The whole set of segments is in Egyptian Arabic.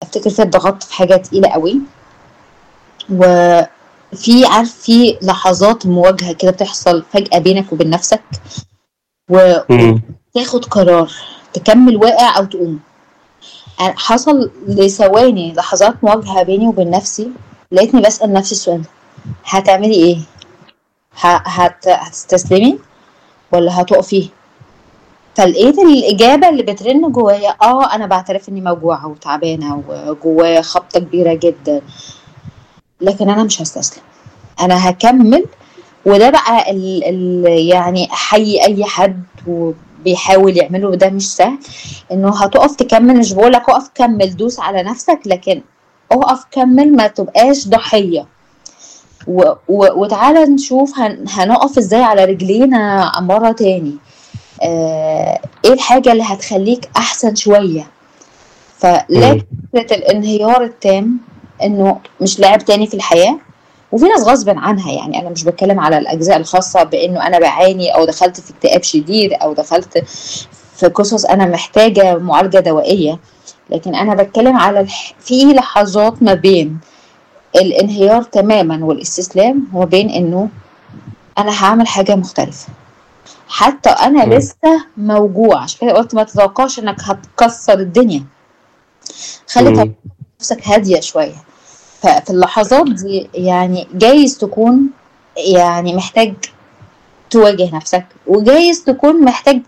افتكر فيها اتضغطت في حاجه تقيله قوي وفي عارف في لحظات مواجهه كده بتحصل فجاه بينك وبين نفسك مم. وتاخد قرار تكمل واقع او تقوم يعني حصل لثواني لحظات مواجهه بيني وبين نفسي لقيتني بسال نفسي السؤال ده هتعملي ايه ه- هت... هتستسلمي ولا هتقفي فلقيت الإجابة اللي بترن جوايا اه أنا بعترف إني موجوعة وتعبانة وجوايا خبطة كبيرة جدا لكن أنا مش هستسلم أنا هكمل وده بقى ال ال يعني أحيي أي حد وبيحاول يعمله وده مش سهل إنه هتقف تكمل مش بقول لك اقف كمل دوس على نفسك لكن اقف كمل ما تبقاش ضحية و و وتعالى نشوف هن هنقف ازاي على رجلينا مرة تاني آه ايه الحاجة اللي هتخليك احسن شوية فلا مم. فكرة الانهيار التام انه مش لاعب تاني في الحياة وفي ناس غصب عنها يعني انا مش بتكلم على الاجزاء الخاصة بانه انا بعاني او دخلت في اكتئاب شديد او دخلت في قصص انا محتاجة معالجة دوائية لكن انا بتكلم على الح... في لحظات ما بين الانهيار تماما والاستسلام وما بين انه انا هعمل حاجة مختلفة حتى انا مم. لسه موجوع عشان كده قلت ما تتوقعش انك هتكسر الدنيا خلي مم. نفسك هادية شوية ففي اللحظات دي يعني جايز تكون يعني محتاج تواجه نفسك وجايز تكون محتاج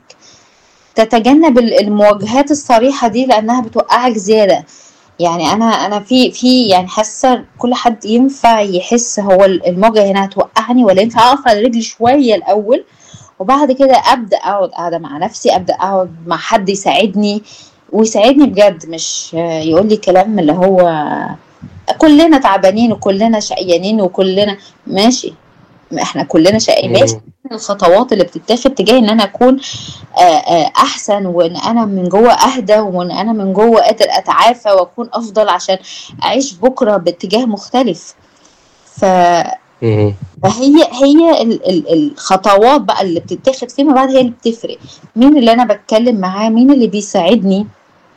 تتجنب ال- المواجهات الصريحة دي لأنها بتوقعك زيادة يعني أنا أنا في في يعني حاسة كل حد ينفع يحس هو ال- المواجهة هنا هتوقعني ولا ينفع أقف على رجلي شوية الأول وبعد كده أبدأ أقعد قاعدة مع نفسي أبدأ أقعد مع حد يساعدني ويساعدني بجد مش يقول لي كلام اللي هو كلنا تعبانين وكلنا شقيانين وكلنا ماشي احنا كلنا شقيانين ماشي مم. الخطوات اللي بتتاخد تجاه ان انا اكون آه، آه، احسن وان انا من جوه اهدى وان انا من جوه قادر اتعافى واكون افضل عشان اعيش بكره باتجاه مختلف ف مم. فهي هي ال- ال- الخطوات بقى اللي بتتاخد فيما بعد هي اللي بتفرق مين اللي انا بتكلم معاه مين اللي بيساعدني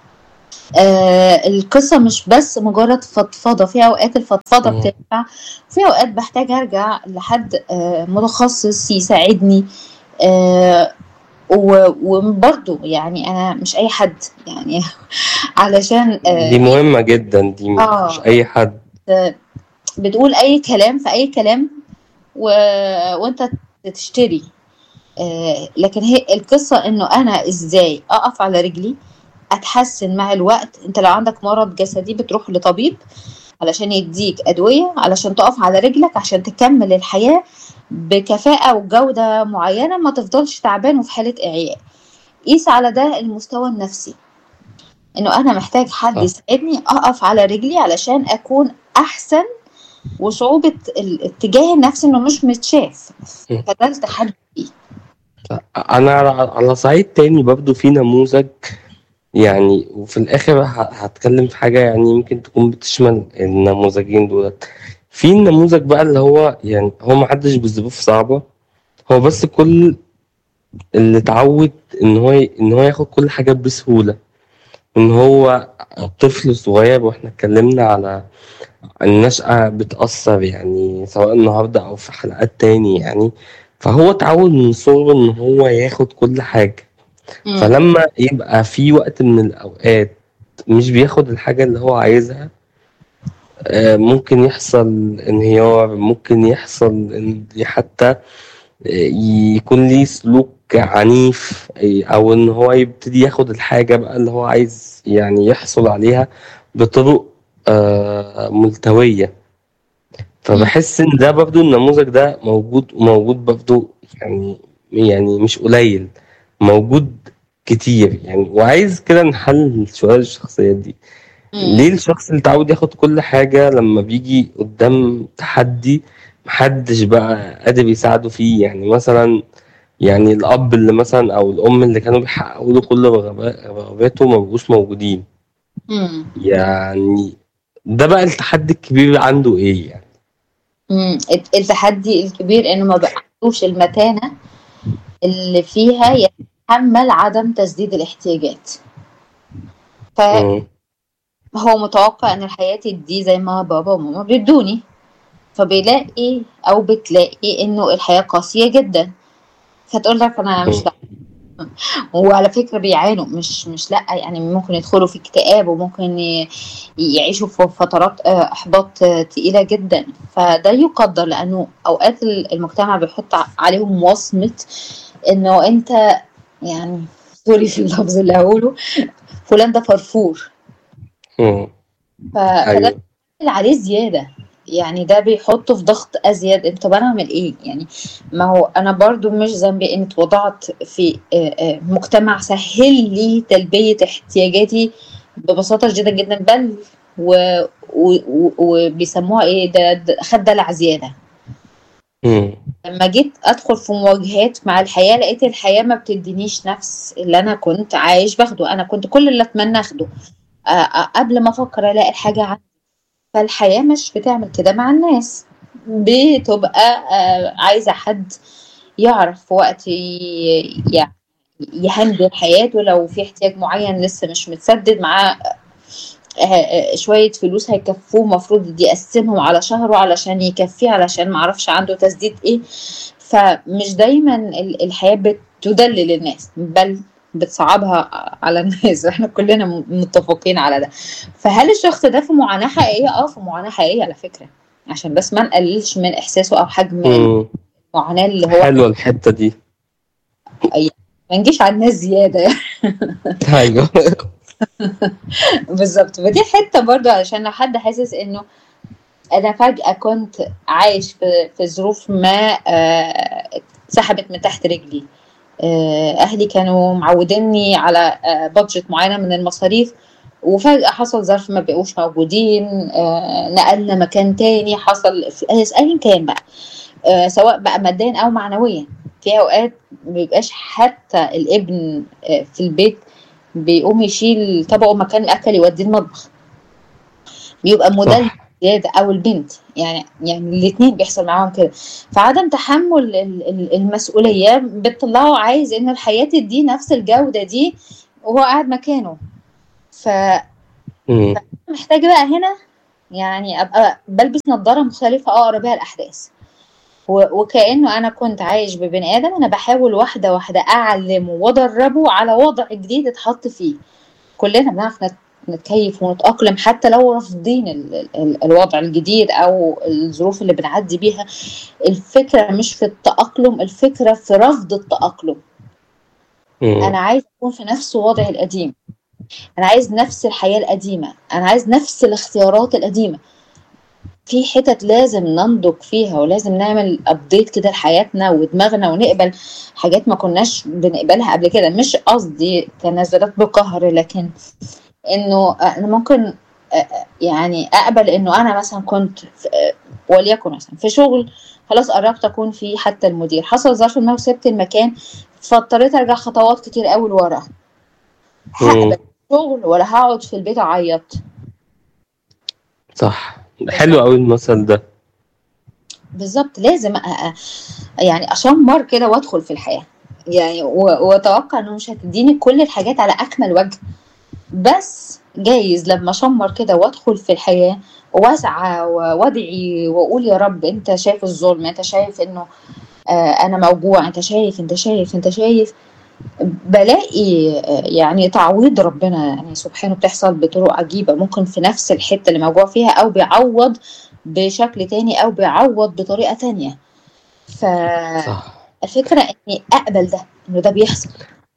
آه القصة مش بس مجرد فضفضة في أوقات الفضفضة مم. بتنفع في أوقات بحتاج أرجع لحد آه متخصص يساعدني آه و- وبرضه يعني أنا مش أي حد يعني علشان آه دي مهمة جدا دي مش آه. أي حد بتقول اي كلام في اي كلام و... وانت تشتري آه لكن هي القصة انه انا ازاي اقف على رجلي اتحسن مع الوقت انت لو عندك مرض جسدي بتروح لطبيب علشان يديك ادوية علشان تقف على رجلك عشان تكمل الحياة بكفاءة وجودة معينة ما تفضلش تعبان وفي حالة اعياء قيس على ده المستوى النفسي انه انا محتاج حد صح. يساعدني اقف على رجلي علشان اكون احسن وصعوبة الاتجاه النفسي انه مش متشاف م. فده التحدي أنا على على صعيد تاني برضو في نموذج يعني وفي الآخر ه- هتكلم في حاجة يعني يمكن تكون بتشمل النموذجين دولت في النموذج بقى اللي هو يعني هو محدش بظروف صعبة هو بس كل اللي اتعود ان هو ي- ان هو ياخد كل حاجة بسهولة ان هو طفل صغير واحنا اتكلمنا على النشأة بتأثر يعني سواء النهاردة أو في حلقات تاني يعني فهو اتعود من صغره إن هو ياخد كل حاجة مم. فلما يبقى في وقت من الأوقات مش بياخد الحاجة اللي هو عايزها آه، ممكن يحصل انهيار ممكن يحصل إن حتى آه، يكون ليه سلوك عنيف آه، أو إن هو يبتدي ياخد الحاجة بقى اللي هو عايز يعني يحصل عليها بطرق آه، ملتوية فبحس إن ده برضو النموذج ده موجود وموجود برضو يعني يعني مش قليل موجود كتير يعني وعايز كده نحل شوية الشخصيات دي مم. ليه الشخص اللي اتعود ياخد كل حاجة لما بيجي قدام تحدي محدش بقى قادر يساعده فيه يعني مثلا يعني الأب اللي مثلا أو الأم اللي كانوا بيحققوا له كل رغبا- رغباته ما بقوش موجودين مم. يعني ده بقى التحدي الكبير عنده إيه يعني مم. الت- التحدي الكبير انه ما بقاش المتانة اللي فيها يتحمل عدم تسديد الاحتياجات فهو مم. هو متوقع ان الحياة تديه زي ما بابا وماما بيدوني فبيلاقي او بتلاقي انه الحياة قاسية جدا فتقول لك انا مش لا وعلى فكرة بيعانوا مش مش لا يعني ممكن يدخلوا في اكتئاب وممكن ي- يعيشوا في فترات آه، احباط آه، تقيلة جدا فده يقدر لانه اوقات المجتمع بيحط عليهم وصمة انه انت يعني سوري في اللفظ اللي هقوله فلان ده فرفور مم. ف... فده ايوه بيعمل عليه زيادة يعني ده بيحطه في ضغط أزيد طب أنا أعمل إيه يعني ما هو أنا برضو مش ذنبي إني اتوضعت في آه، آه، مجتمع سهل لي تلبية احتياجاتي ببساطة شديدة جدا بل و... و... و... وبيسموها إيه ده, ده خد دلع زيادة مم. لما جيت ادخل في مواجهات مع الحياه لقيت الحياه ما بتدينيش نفس اللي انا كنت عايش باخده انا كنت كل اللي اتمنى اخده آه، آه، قبل ما افكر الاقي الحاجه عندي فالحياه مش بتعمل كده مع الناس بتبقى آه، عايزه حد يعرف في وقت ي- يعني يهندل حياته لو في احتياج معين لسه مش متسدد معاه آه، آه، شوية فلوس هيكفوه المفروض يقسمهم على شهره علشان يكفيه علشان معرفش عنده تسديد ايه فمش دايما ال- الحياة بتدلل الناس بل بتصعبها على الناس احنا كلنا م- متفقين على ده فهل الشخص ده في معاناة حقيقية؟ اه في معاناة حقيقية على فكرة عشان بس ما نقللش من احساسه او حجم مم. المعاناة اللي هو حلوة الحتة دي ما نجيش على الناس زيادة ايوه بالظبط فدي حته برضو علشان لو حد حاسس انه انا فجاه كنت عايش في في ظروف ما آه، اتسحبت من تحت رجلي آه، اهلي كانوا معوديني على آه، بادجت معينه من المصاريف وفجأة حصل ظرف ما بقوش موجودين آه، نقلنا مكان تاني حصل ايا كان بقى آه، سواء بقى ماديا او معنويا في اوقات مبيبقاش حتى الابن آه، في البيت بيقوم يشيل طبقه مكان الاكل يوديه المطبخ بيبقى مدلل صح زياده او البنت يعني يعني الاثنين بيحصل معاهم كده فعدم تحمل ال- ال- المسؤوليه بتطلعه عايز ان الحياه تديه نفس الجوده دي وهو قاعد مكانه مم. فمحتاجه بقى هنا يعني ابقى بلبس نظاره مختلفه اقرا بيها الاحداث و- وكانه انا كنت عايش ببني ادم انا بحاول واحده واحده اعلمه وادربه على وضع جديد اتحط فيه كلنا بنعرف نت- نتكيف ونتأقلم حتى لو رافضين ال- ال- الوضع الجديد أو الظروف اللي بنعدي بيها الفكرة مش في التأقلم الفكرة في رفض التأقلم مم. أنا عايز أكون في نفس وضعي القديم أنا عايز نفس الحياة القديمة أنا عايز نفس الاختيارات القديمة في حتت لازم ننضج فيها ولازم نعمل ابديت كده لحياتنا ودماغنا ونقبل حاجات ما كناش بنقبلها قبل كده مش قصدي تنازلات بقهر لكن انه انا ممكن يعني اقبل انه انا مثلا كنت في وليكن مثلا في شغل خلاص قربت اكون فيه حتى المدير حصل ظرف ما وسبت المكان فاضطريت ارجع خطوات كتير قوي لورا هقبل شغل ولا هقعد في البيت اعيط صح حلو قوي المثل ده بالظبط لازم أ- أ- يعني اشمر كده وادخل في الحياه يعني و- واتوقع انه مش هتديني كل الحاجات على اكمل وجه بس جايز لما اشمر كده وادخل في الحياه واسعى و- وادعي واقول يا رب انت شايف الظلم انت شايف انه آه انا موجوع انت شايف انت شايف انت شايف بلاقي آه، يعني تعويض ربنا يعني سبحانه بتحصل بطرق عجيبة ممكن في نفس الحتة اللي موجوع فيها أو بيعوض بشكل تاني أو بيعوض بطريقة تانية فالفكرة صح إني أقبل ده إنه ده بيحصل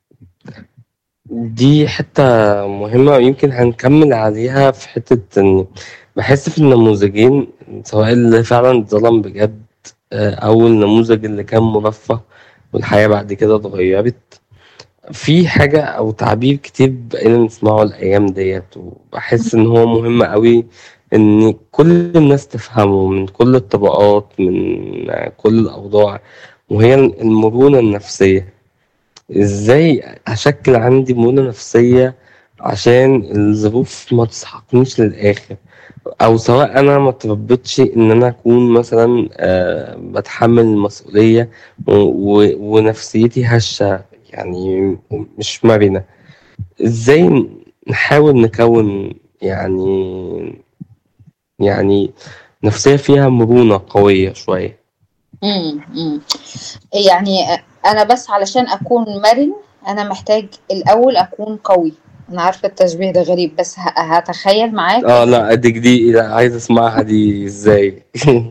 دي حتة مهمة ويمكن هنكمل عليها في حتة إن بحس في النموذجين سواء اللي فعلا اتظلم بجد آه، أو النموذج اللي كان مرفه والحياة بعد كده اتغيرت في حاجة أو تعبير كتير بقينا نسمعه الأيام ديت وبحس إن هو مهم قوي إن كل الناس تفهمه من كل الطبقات من كل الأوضاع وهي المرونة النفسية إزاي أشكل عندي مرونة نفسية عشان الظروف ما تسحقنيش للآخر أو سواء أنا ما تربيتش إن أنا أكون مثلا آه، بتحمل المسؤولية و- و- ونفسيتي هشة يعني مش مرنة ازاي نحاول نكون يعني يعني نفسية فيها مرونة قوية شوية امم امم يعني انا بس علشان اكون مرن انا محتاج الاول اكون قوي انا عارفه التشبيه ده غريب بس ه- هتخيل معاك اه لا اديك دي لا عايز اسمعها دي ازاي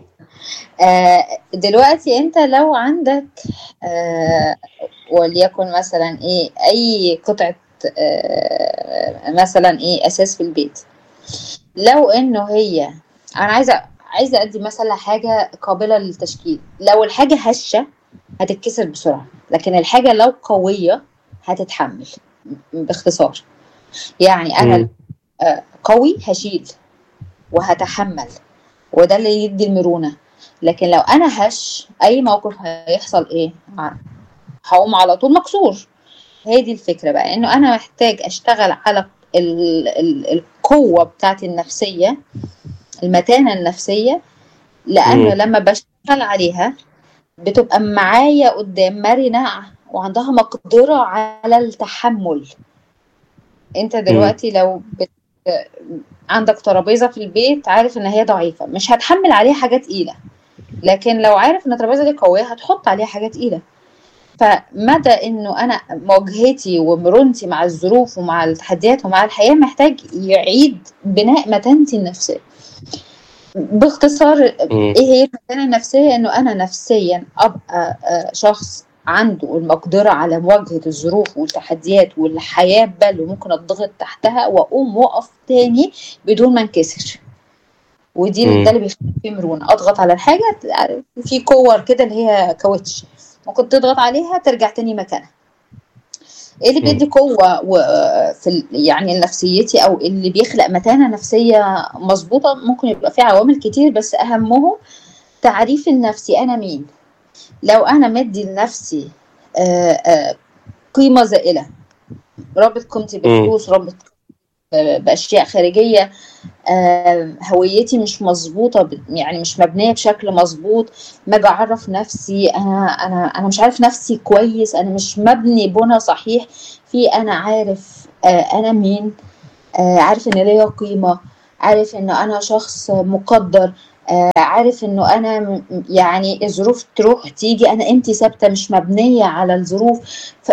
آه دلوقتي انت لو عندك آه وليكن مثلا ايه اي قطعه آه مثلا ايه اساس في البيت لو انه هي انا عايزه عايزه ادي مثلا حاجه قابله للتشكيل لو الحاجه هشه هتتكسر بسرعه لكن الحاجه لو قويه هتتحمل باختصار يعني انا مم. آه، قوي هشيل وهتحمل وده اللي يدي المرونه لكن لو انا هش اي موقف هيحصل ايه ع- هقوم على طول مكسور هي دي الفكره بقى انه انا محتاج اشتغل على ال ال القوه بتاعتي النفسيه المتانه النفسيه لانه مم. لما بشتغل عليها بتبقى معايا قدام مرنه وعندها مقدره على التحمل انت دلوقتي لو بت... عندك ترابيزه في البيت عارف ان هي ضعيفه مش هتحمل عليها حاجه تقيله لكن لو عارف ان الترابيزه دي قويه هتحط عليها حاجه تقيله فمدى انه انا مواجهتي ومرونتي مع الظروف ومع التحديات ومع الحياه محتاج يعيد بناء متانتي النفسيه باختصار مم. ايه هي المتانه النفسيه انه انا نفسيا ابقى آه، شخص عنده المقدره على مواجهه الظروف والتحديات والحياه بل وممكن اتضغط تحتها واقوم واقف تاني بدون ما انكسر ودي مم. ده اللي بيخلي فيه مرونه اضغط على الحاجه في كور كده اللي هي كاوتش ممكن تضغط عليها ترجع تاني مكانها ايه اللي مم. بيدي قوه و- في ال- يعني نفسيتي او اللي بيخلق متانه نفسيه مظبوطه ممكن يبقى فيه عوامل كتير بس اهمهم تعريف النفسي انا مين لو انا مدي لنفسي آه، آه، قيمه زائله رابط قيمتي بفلوس رابط ب- باشياء خارجيه آه، هويتي مش مظبوطه ب- يعني مش مبنيه بشكل مظبوط ما بعرف نفسي انا انا انا مش عارف نفسي كويس انا مش مبني بنى صحيح في انا عارف آه، انا مين آه، عارف ان ليا قيمه عارف ان انا شخص مقدر آه، عارف انه انا م- يعني الظروف تروح تيجي انا قيمتي ثابته مش مبنيه على الظروف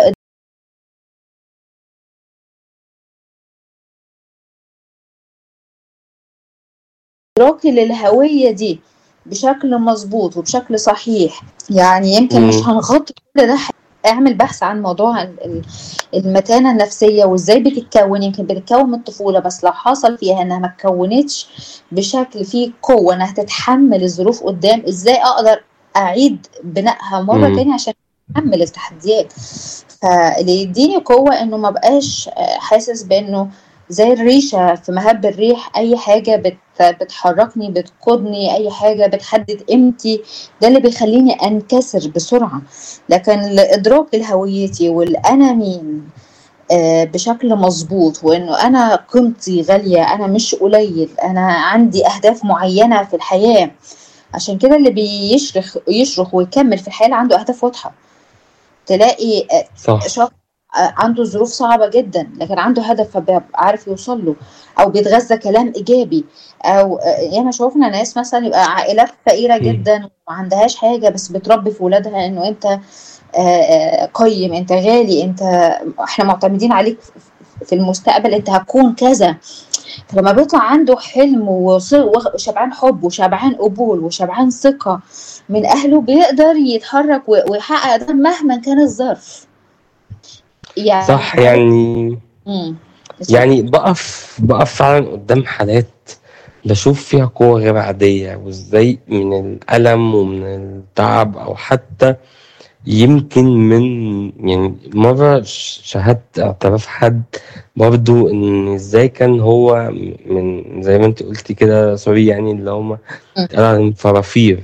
فادراكي للهويه دي بشكل مظبوط وبشكل صحيح يعني يمكن مم. مش هنغطي كل ده اعمل بحث عن موضوع ال- ال- المتانة النفسية وازاي بتتكون يمكن بتتكون من الطفولة بس لو حصل فيها انها ما اتكونتش بشكل فيه قوة انها تتحمل الظروف قدام ازاي اقدر اعيد بنائها مرة مم. تانية عشان اتحمل التحديات فاللي يديني قوة انه ما بقاش آه، حاسس بانه زي الريشة في مهب الريح اي حاجة بت بتحركني بتقودني اي حاجة بتحدد قيمتي ده اللي بيخليني انكسر بسرعة لكن الادراك لهويتي والانا مين آه، بشكل مظبوط وانه انا قيمتي غاليه انا مش قليل انا عندي اهداف معينه في الحياه عشان كده اللي بيشرخ يشرخ ويكمل في الحياه اللي عنده اهداف واضحه تلاقي آه، صح شخص آه، عنده ظروف صعبة جدا لكن عنده هدف فبيبقى عارف يوصل له أو بيتغذى كلام إيجابي أو آه، ياما شوفنا ناس مثلا يبقى عائلات فقيرة مم. جدا وما عندهاش حاجة بس بتربي في ولادها إنه أنت آه، آه، قيم أنت غالي أنت إحنا معتمدين عليك في المستقبل أنت هتكون كذا فلما بيطلع عنده حلم وص- وشبعان حب وشبعان قبول وشبعان ثقة من أهله بيقدر يتحرك و- ويحقق ده مهما كان الظرف يعني صح يعني مم. يعني بقف بقف فعلا قدام حالات بشوف فيها قوة غير عادية وازاي من الألم ومن التعب أو حتى يمكن من يعني مرة ش- شاهدت اعتراف حد برضو إن ازاي كان هو من زي ما انت قلتي كده سوري يعني اللي هما اتقال عليهم فرافير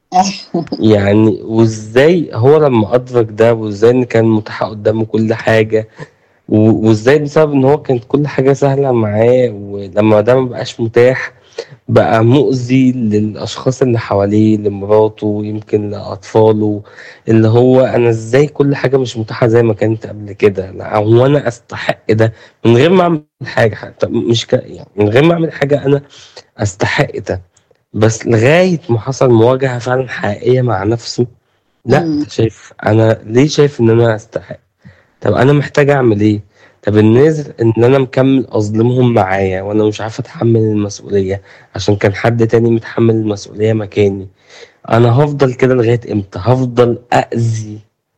يعني وازاي هو لما أدرك ده وازاي إن كان متاح قدامه كل حاجة و- وازاي بسبب ان هو كانت كل حاجة سهلة معاه ولما ده مبقاش متاح بقى مؤذي للأشخاص اللي حواليه لمراته يمكن لأطفاله اللي هو أنا إزاي كل حاجة مش متاحة زي ما كانت قبل كده لا، هو أنا أستحق ده من غير ما أعمل حاجة حتى مش ك... يعني من غير ما أعمل حاجة أنا أستحق ده بس لغاية ما حصل مواجهة فعلا حقيقية مع نفسه لا مم. أنت شايف أنا ليه شايف إن أنا أستحق طب أنا محتاج أعمل إيه طب النازل ان انا مكمل اظلمهم معايا وانا مش عارف اتحمل المسؤولية عشان كان حد تاني متحمل المسؤولية مكاني انا هفضل كده لغاية امتى هفضل اذي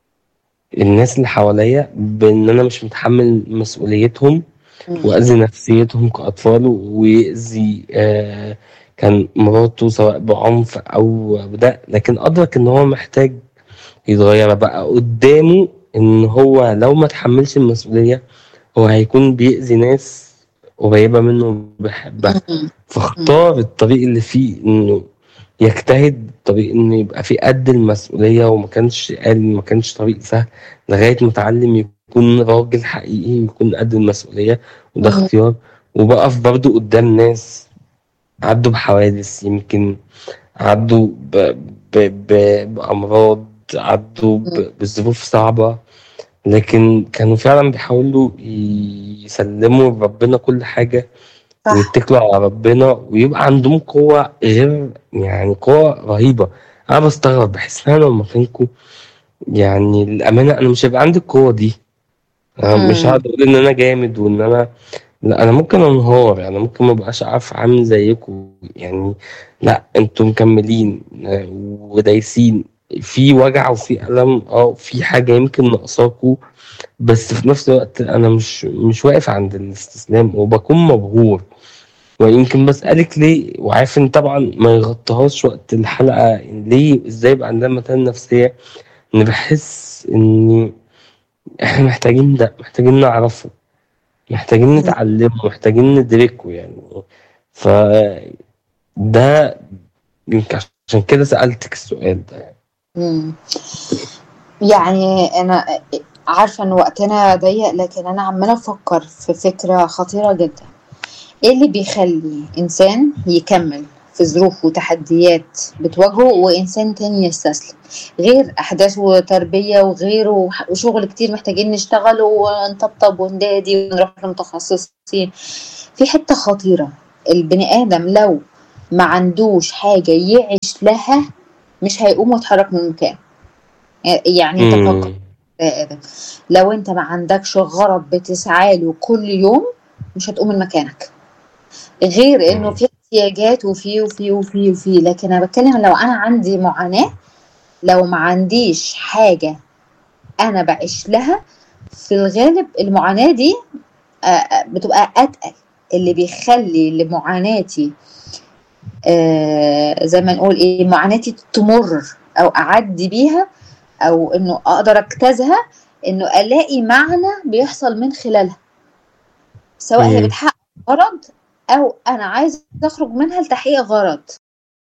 الناس اللي حواليا بان انا مش متحمل مسؤوليتهم مم. واذي نفسيتهم كاطفال ويأذي آه كان مراته سواء بعنف او بده لكن ادرك ان هو محتاج يتغير بقى قدامه ان هو لو ما تحملش المسؤولية هو هيكون بيأذي ناس قريبة منه بيحبها مم. فاختار الطريق اللي فيه انه يجتهد طريق انه يبقى فيه قد المسؤولية وما كانش قال ما كانش طريق سهل لغاية ما اتعلم يكون راجل حقيقي يكون قد المسؤولية وده مم. اختيار وبقف برضه قدام ناس عدوا بحوادث يمكن عدوا ب... ب... ب... بأمراض عدوا ب... بظروف صعبة لكن كانوا فعلا بيحاولوا يسلموا لربنا كل حاجة صح ويتكلوا على ربنا ويبقى عندهم قوة غير يعني قوة رهيبة أنا بستغرب بحس إن أنا لو مكانكم يعني الأمانة أنا مش هيبقى عندي القوة دي أنا مش مم. هقعد أقول إن أنا جامد وإن أنا لا أنا ممكن أنهار يعني ممكن مبقاش عارف عامل زيكم يعني لا أنتوا مكملين آه، ودايسين في وجع وفي ألم اه في حاجة يمكن ناقصاكوا بس في نفس الوقت أنا مش مش واقف عند الاستسلام وبكون مبهور ويمكن بسألك ليه وعارف ان طبعا ما يغطيهاش وقت الحلقة ليه ازاي يبقى عندنا متانة نفسية ان بحس ان احنا محتاجين ده محتاجين نعرفه محتاجين مم. نتعلمه محتاجين ندركه يعني ف ده يمكن عشان كده سألتك السؤال ده يعني. مم. يعني انا عارفه ان وقتنا ضيق لكن انا عماله افكر في فكره خطيره جدا ايه اللي بيخلي انسان يكمل في ظروف وتحديات بتواجهه وانسان تاني يستسلم غير احداث وتربيه وغيره وح- وشغل كتير محتاجين نشتغل ونطبطب وندادي ونروح لمتخصصين في حته خطيره البني ادم لو ما عندوش حاجه يعيش لها مش هيقوم ويتحرك من مكانه يعني انت فكر مم. يا ادم لو انت ما عندكش غرض بتسعى له كل يوم مش هتقوم من مكانك غير انه مم. في احتياجات وفي وفي وفي وفي لكن انا بتكلم لو انا عندي معاناة لو ما عنديش حاجة انا بعيش لها في الغالب المعاناة دي آه، آه، بتبقى اتقل اللي بيخلي لمعاناتي آه، زي ما نقول ايه معاناتي تمر او اعدي بيها او انه اقدر اجتازها انه الاقي معنى بيحصل من خلالها سواء هي مم. بتحقق غرض او انا عايز اخرج منها لتحقيق غرض